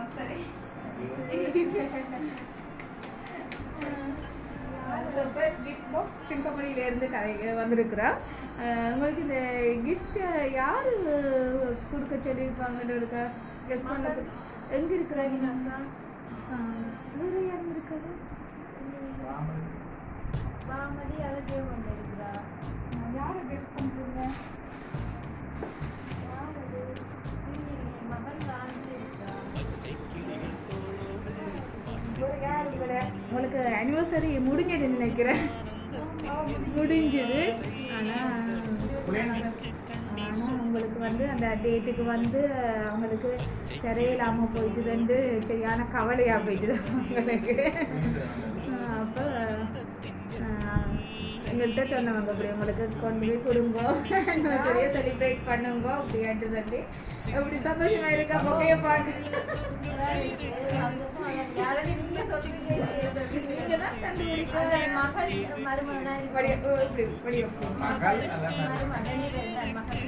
சிங்கமணியில இருந்து கதை வந்திருக்கிறோம் அஹ் உங்களுக்கு இந்த கிஃப்ட் யாரு கொடுக்க சொல்லியிருப்பாங்கன்னு இருக்கா கெஸ்ட் பண்ண எங்க இருக்கிறாங்க வேற யாரும் இருக்காரு மாமதி அழகிய கொண்டிருக்கிறா யாரை கெஸ்ட் பண்றீங்க யார் அது இல்லையே, மகன் ராஞ்சி இருக்கா ஒரு யார் உங்களோட உங்களுக்கு அனிவர்சரி முடிஞ்சதுன்னு நினைக்கிறேன் முடிஞ்சது ஆனால் ஆனால் உங்களுக்கு வந்து அந்த டேட்டுக்கு வந்து அவங்களுக்கு தெரியலாம போயிட்டுதுன்னு சரியான கவலையாக போயிட்டுது அவங்களுக்கு அப்போ எங்கள்கிட்ட சொன்னவங்க அப்படி உங்களுக்கு கொண்டு போய் கொடுங்க பெரிய செலிப்ரேட் பண்ணுங்க அப்படின்ட்டு சொல்லி எப்படி சந்தோஷமா இருக்கா பொக்கைய பார்க்க நீங்க தான் கண்டுபிடிக்க மகள் மருமகனா வடிய ஓ, இப்படி வடிய மகள் அல்ல மருமகன் இருந்தார் மகள்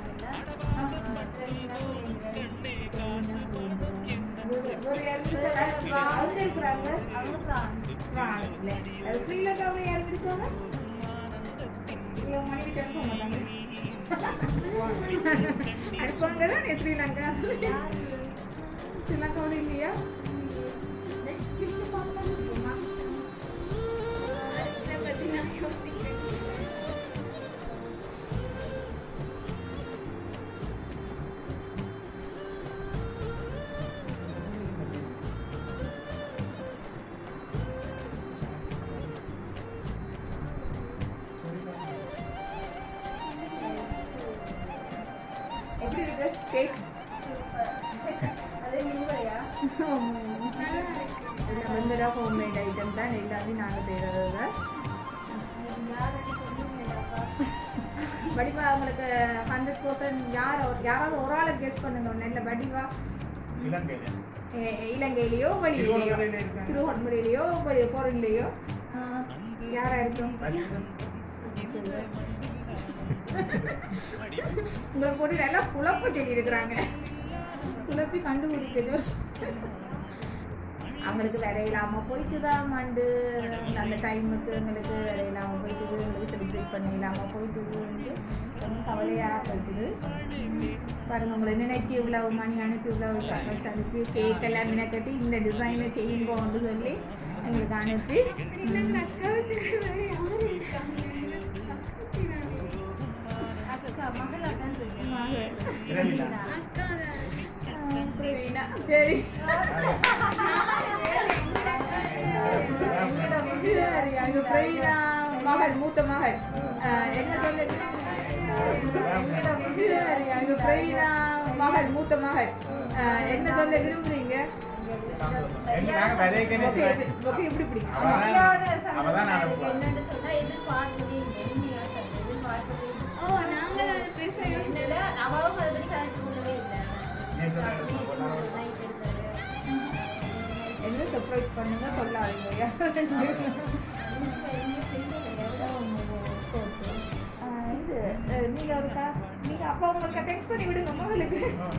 மருமகன் ஒரு இடத்துல அவங்க இருக்கிறாங்க அவங்க பிரான்ஸ் பிரான்ஸ்ல அது ஸ்ரீலங்காவில் யாரும் இருக்காங்க இவங்க மனைவி பேச மாட்டாங்க அனுப்புவாங்க தான் ஸ்ரீலங்கா ஸ்ரீலங்காவில் இல்லையா இதை பத்தி நான் யோசிக்கிறேன் எப்படி இருக்கு கேக் அதே நீங்களையா வந்துடா ஹோம்மேட் ஐட்டம் தான் எல்லாமே நாங்கள் செய்கிறது தான் யாருன்னு சொன்னீங்களாப்பா வடிவா உங்களுக்கு ஹண்ட்ரட் பர்சன்ட் யார் யாராவது ஒரு ஆளை கெஸ்ட் பண்ணுங்க நல்ல வடிவா இலங்கையில எ- இலங்கையிலயோ வெளியிலையோ திருவண்ணாமலையில இருக்காங்க. திருவண்ணாமலையிலயோ வெளி- பொருள்லையோ யாரா இருக்கும் உங்களை போட்டு நல்லா குழப்ப சொல்லி இருக்கிறாங்க குழப்பி கண்டுபிடிக்கணும் அவங்களுக்கு வேற இல்லாம போயிட்டுதான் மண்டு அந்த டைமுக்கு எங்களுக்கு வேற இல்லாம போயிட்டுது எங்களுக்கு செலிப்ரேட் பண்ண இல்லாம போயிட்டுது ரொம்ப கவலையா போயிட்டுது பாருங்க உங்களை நினைச்சு இவ்வளவு மணி அனுப்பி இவ்வளவு சமைச்சு அனுப்பி கேக் எல்லாம் மினக்கட்டி இந்த டிசைனை செய்யுங்கன்னு சொல்லி எங்களுக்கு அனுப்பி அக்கா மகள் அதான் சொல்லுங்க இரவிலா? பிரவீனா, சரி சரி, அங்க பிரவீனா மகள் மூத்த மகள் அஹ், என்ன சொல்லுங்க சரி, அங்க பிரவீனா மகள் மூத்த மகள் அஹ், என்ன சொல்ல விரும்புறீங்க நாங்க விதைக்கனே ஓகே ஓகே இப்படி பிடிக்கும் அவதான் அவதான் நான் அனுப்புவேன். என்னன்னு சொன்னா எதிர்பார்க்கவே இல்லை உண்மையா சொல்றேன். எதிர்பார்க்கவே இல்லை. ஓ நாங்கள் அதை பெருசாக இல்ல, அவளும் மறுபடியும் கலந்து கொள்ளவே இல்லை நீ சொன்ன ஒரு நாள் நைட் எடுத்தது என்ன சர்ப்ரைஸ் பண்ணுங்க சொல்லாதீங்க அஹ், இது அஹ், நீங்க ஒரு கா- நீங்க அப்பா உங்களுக்கு டெக்ஸ்ட் பண்ணி விடுங்க மகளுக்கு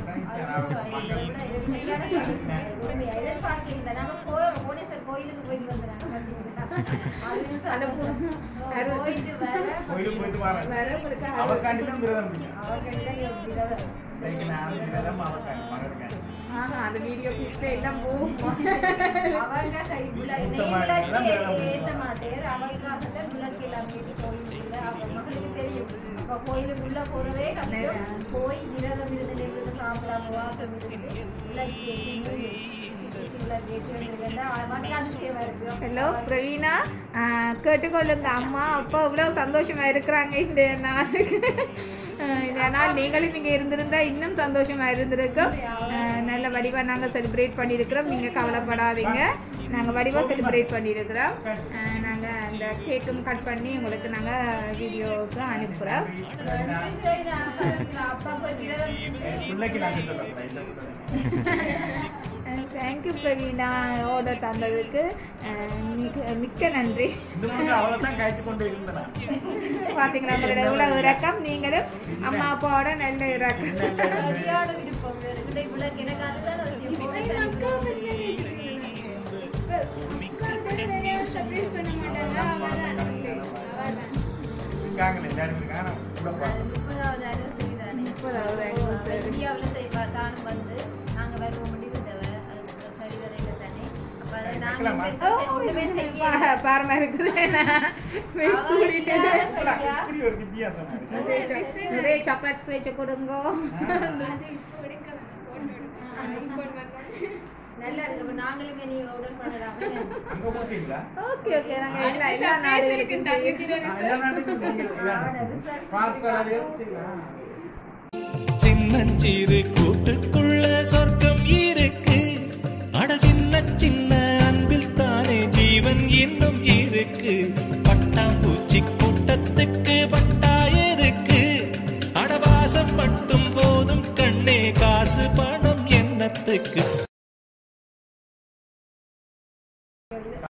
அந்த பு- கோயிலுக்கு போயிட்டு வரேன் வேற உங்களுக்கு அவக்காண்டி தான் விரதம் முடியும் அவர்கள் இன்னைக்கு நான் விரதம் அவக்காண்டி மகனுக்காண்டி ஆஹா அந்த வீடியோ கிளிப்ல எல்லாம் போகும் அவங்க கைக்குள்ள விளக்கு ஏத்த மாட்டேன் அவங்களுக்காகத்தான் விளக்கு எல்லாம் ஏற்றி கோயிலுக்குள்ள அவங்க மகளுக்கு தெரியும் அப்ப கோயிலுக்குள்ள போறதே கஷ்டம் போய் விரதம் இருந்து இருந்து சாப்பிடாம வாசம் இருந்து விளக்கு ஏற்றி விளக்கு ஏற்றி வந்திருக்கா அவனுக்கு அதிசயமா இருக்கு ஹலோ பிரவீனா ஆஹ், கேட்டுக்கொள்ளுங்க அம்மா அப்பா இவ்வளோ சந்தோஷமா இருக்கிறாங்க இந்த நாளுக்கு ஆஹ், இந்த நாள் நீங்களும் இங்கே இருந்திருந்தா இன்னும் சந்தோஷமா இருந்திருக்கும் ஆஹ், நல்ல வடிவா நாங்கள் செலிப்ரேட் பண்ணியிருக்கிறோம் நீங்கள் கவலைப்படாதீங்க நாங்கள் வடிவா செலிப்ரேட் பண்ணியிருக்கிறோம் ஆஹ், நாங்க அந்த கேக்கும் கட் பண்ணி உங்களுக்கு நாங்கள் வீடியோவுக்கு அனுப்புகிறோம் அப்பா போய் விரதம் இருந்து பிள்ளைக்கு நான் சொல்றேன் தேங்க்யூ பிரவீனா ஆர்டர் தந்ததுக்கு அஹ், மிக்க மிக்க நன்றி இந்த மாதிரி அவ்வளவுதான் காய்ச்சி கொண்டு இருந்தேன் பார்த்தீங்களா உங்களோட எவ்வளோ இறக்கம் நீங்களும் அம்மா அப்பாவோட நல்ல இறக்கம் சரியான விருப்பம் வேறு இந்த விளக்கு எனக்கு அதுதான் அவசியம் இருக்காங்களே எல்லாரும் இருக்காங்க கூட பார்க்கணும் முப்பதாவது anniversary தானே. முப்பதாவது anniversary. இந்தியாவுல செய்வா தானும் வந்து நாங்க வருவோம் முடிந்தவ அது சரி வரையில தானே அப்ப அதை நாங்க வைக்கலாமா? இந்த சத்தை ஒண்ணுமே செய்ய பா- பாரமா இருக்குது வெயிட் அவ கூட்டிட்டு இல்லாத சரியா? இப்படி ஒரு வித்தியாசம் இருக்கு. நிறைய choc- நிறைய சாக்லேட்ஸ் வச்சு கொடுங்க நல்லா இருக்கு அப்ப நாங்களுமே நீ ஆர்டர் பண்ணலாம் அங்க போட்டீங்களா ஓகே ஓகே நாங்க எல்லா எல்லா நாடுகளுக்கும் செய்ய- நான் எல்லா நாட்டுக்கும் நீங்க இதான். பார்சல் வச்சிருக்கேன். சின்னஞ்சிறு கூட்டுக்குள்ள சொர்க்கம் இருக்கு அட சின்ன சின்ன அன்பில் தானே ஜீவன் இன்னும் இருக்கு பட்டாம்பூச்சி கூட்டத்துக்கு பட்டா எதுக்கு அடவாசம் மட்டும் போதும் கண்ணே காசு பணம்